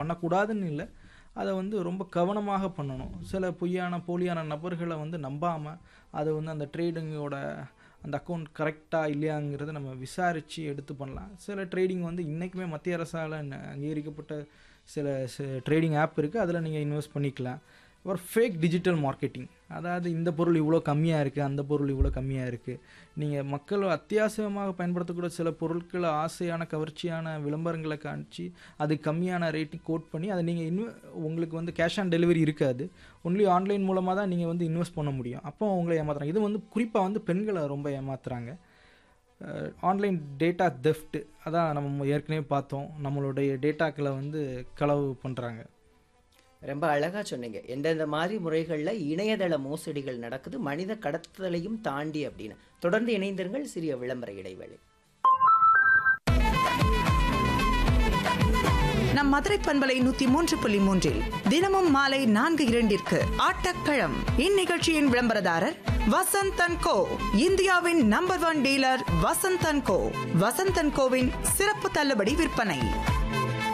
பண்ணக்கூடாதுன்னு இல்லை அதை வந்து ரொம்ப கவனமாக பண்ணணும் சில பொய்யான போலியான நபர்களை வந்து நம்பாமல் அதை வந்து அந்த ட்ரேடிங்கோட அந்த அக்கௌண்ட் கரெக்டாக இல்லையாங்கிறத நம்ம விசாரித்து எடுத்து பண்ணலாம் சில ட்ரேடிங் வந்து இன்றைக்குமே மத்திய அரசால் ந- அங்கீகரிக்கப்பட்ட சில ட்ரேடிங் ஆப் இருக்குது அதில் நீங்கள் இன்வெஸ்ட் பண்ணிக்கலாம் ஒரு ஃபேக் டிஜிட்டல் மார்க்கெட்டிங் அதாவது இந்த பொருள் இவ்வளோ கம்மியாக இருக்குது அந்த பொருள் இவ்வளோ கம்மியாக இருக்குது நீங்கள் மக்கள் அத்தியாவசியமாக பயன்படுத்தக்கூடிய சில பொருட்களை ஆசையான கவர்ச்சியான விளம்பரங்களை காமிச்சு அது கம்மியான ரேட்டிங் கோட் பண்ணி அதை நீங்கள் இன்வெ உங்களுக்கு வந்து கேஷ் ஆன் டெலிவரி இருக்காது ஒன்லி ஆன்லைன் மூலமாக தான் நீங்கள் வந்து இன்வெஸ்ட் பண்ண முடியும் அப்போ உங்களை ஏமாத்துறாங்க இது வந்து குறிப்பாக வந்து பெண்களை ரொம்ப ஏமாத்துறாங்க ஆன்லைன் டேட்டா தெஃப்ட் அதான் நம்ம ஏற்கனவே பார்த்தோம் நம்மளுடைய டேட்டாக்களை வந்து களவு பண்ணுறாங்க ரொம்ப அழகா சொன்னீங்க எந்தெந்த மாதிரி முறைகள்ல இணையதள மோசடிகள் நடக்குது மனித கடத்துதலையும் தாண்டி அப்படின்னு தொடர்ந்து இணைந்திருங்கள் சிறிய விளம்பர இடைவேளை நம் மதுரை பண்பலை நூத்தி மூன்று புள்ளி மூன்றில் தினமும் மாலை நான்கு இரண்டிற்கு ஆட்டக்களம் இந்நிகழ்ச்சியின் விளம்பரதாரர் வசந்தன் கோ இந்தியாவின் number one dealer Vasanthan co Vasanthan கோவின் சிறப்பு தள்ளுபடி விற்பனை